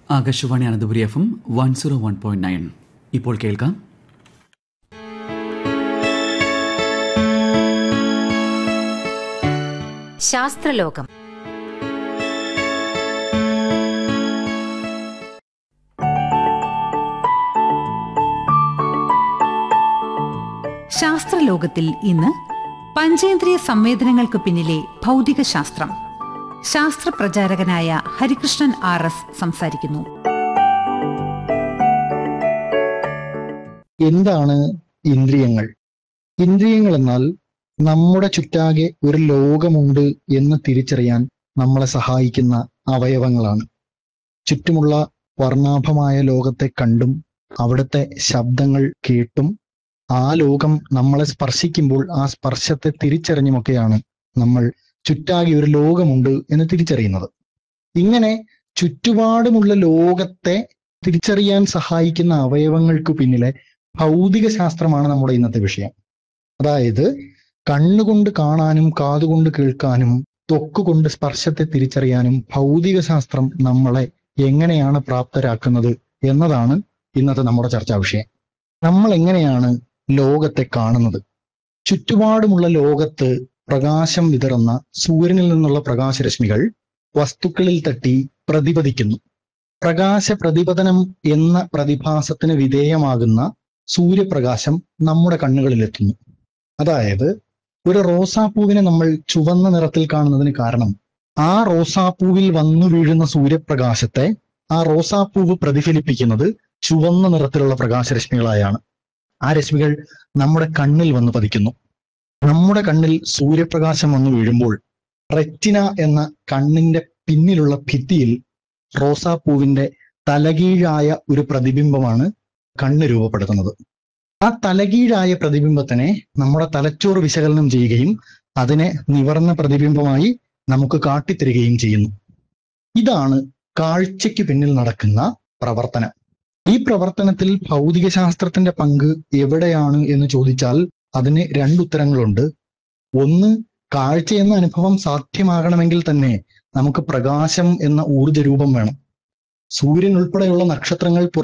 Akashvani Ananthapuri F M one zero one point nine ഇപ്പോൾ കേൾക്കാം ശാസ്ത്രലോകം ശാസ്ത്രലോകത്തിൽ ഇന്ന് പഞ്ചേന്ദ്രിയ സംവേദനങ്ങൾക്ക് പിന്നിലെ ഭൗതിക ശാസ്ത്രം ശാസ്ത്ര പ്രചാരകനായ ഹരികൃഷ്ണൻ ആർ എസ് സംസാരിക്കുന്നു എന്താണ് ഇന്ദ്രിയങ്ങൾ ഇന്ദ്രിയങ്ങൾ എന്നാൽ നമ്മുടെ ചുറ്റാകെ ഒരു ലോകമുണ്ട് എന്ന് തിരിച്ചറിയാൻ നമ്മളെ സഹായിക്കുന്ന അവയവങ്ങളാണ് ചുറ്റുമുള്ള വർണ്ണാഭമായ ലോകത്തെ കണ്ടും അവിടുത്തെ ശബ്ദങ്ങൾ കേട്ടും ആ ലോകം നമ്മളെ സ്പർശിക്കുമ്പോൾ ആ സ്പർശത്തെ തിരിച്ചറിഞ്ഞുമൊക്കെയാണ് നമ്മൾ ചുറ്റാകെ ഒരു ലോകമുണ്ട് എന്ന് തിരിച്ചറിയുന്നത് ഇങ്ങനെ ചുറ്റുപാടുമുള്ള ലോകത്തെ തിരിച്ചറിയാൻ സഹായിക്കുന്ന അവയവങ്ങൾക്ക് പിന്നിലെ ഭൗതിക ശാസ്ത്രമാണ് നമ്മുടെ ഇന്നത്തെ വിഷയം അതായത് കണ്ണുകൊണ്ട് കാണാനും കാതുകൊണ്ട് കേൾക്കാനും ത്വക്കുകൊണ്ട് സ്പർശത്തെ തിരിച്ചറിയാനും ഭൗതിക ശാസ്ത്രം നമ്മളെ എങ്ങനെയാണ് പ്രാപ്തരാക്കുന്നത് എന്നതാണ് ഇന്നത്തെ നമ്മുടെ ചർച്ചാ വിഷയം നമ്മൾ എങ്ങനെയാണ് ലോകത്തെ കാണുന്നത് ചുറ്റുപാടുമുള്ള ലോകത്ത് പ്രകാശം വിതറുന്ന സൂര്യനിൽ നിന്നുള്ള പ്രകാശരശ്മികൾ വസ്തുക്കളിൽ തട്ടി പ്രതിപതിക്കുന്നു പ്രകാശ പ്രതിപതനം എന്ന പ്രതിഭാസത്തിന് വിധേയമാകുന്ന സൂര്യപ്രകാശം നമ്മുടെ കണ്ണുകളിലെത്തുന്നു അതായത് ഒരു റോസാപ്പൂവിനെ നമ്മൾ ചുവന്ന നിറത്തിൽ കാണുന്നതിന് കാരണം ആ റോസാപ്പൂവിൽ വന്നു വീഴുന്ന സൂര്യപ്രകാശത്തെ ആ റോസാപ്പൂവ് പ്രതിഫലിപ്പിക്കുന്നത് ചുവന്ന നിറത്തിലുള്ള പ്രകാശരശ്മികളായാണ് ആ രശ്മികൾ നമ്മുടെ കണ്ണിൽ വന്ന് പതിക്കുന്നു നമ്മുടെ കണ്ണിൽ സൂര്യപ്രകാശം വന്നു വീഴുമ്പോൾ റെറ്റിന എന്ന കണ്ണിന്റെ പിന്നിലുള്ള ഭിത്തിയിൽ റോസാപ്പൂവിന്റെ തലകീഴായ ഒരു പ്രതിബിംബമാണ് കണ്ണ് രൂപപ്പെടുത്തുന്നത് ആ തലകീഴായ പ്രതിബിംബത്തിനെ നമ്മുടെ തലച്ചോറ് വിശകലനം ചെയ്യുകയും അതിനെ നിവർന്ന പ്രതിബിംബമായി നമുക്ക് കാട്ടിത്തരികയും ചെയ്യുന്നു ഇതാണ് കാഴ്ചയ്ക്ക് പിന്നിൽ നടക്കുന്ന പ്രവർത്തനം ഈ പ്രവർത്തനത്തിൽ ഭൗതിക ശാസ്ത്രത്തിന്റെ പങ്ക് എവിടെയാണ് എന്ന് ചോദിച്ചാൽ അതിന് രണ്ടുത്തരങ്ങളുണ്ട് ഒന്ന് കാഴ്ച എന്ന അനുഭവം സാധ്യമാകണമെങ്കിൽ തന്നെ നമുക്ക് പ്രകാശം എന്ന ഊർജ രൂപം വേണം സൂര്യൻ ഉൾപ്പെടെയുള്ള നക്ഷത്രങ്ങൾ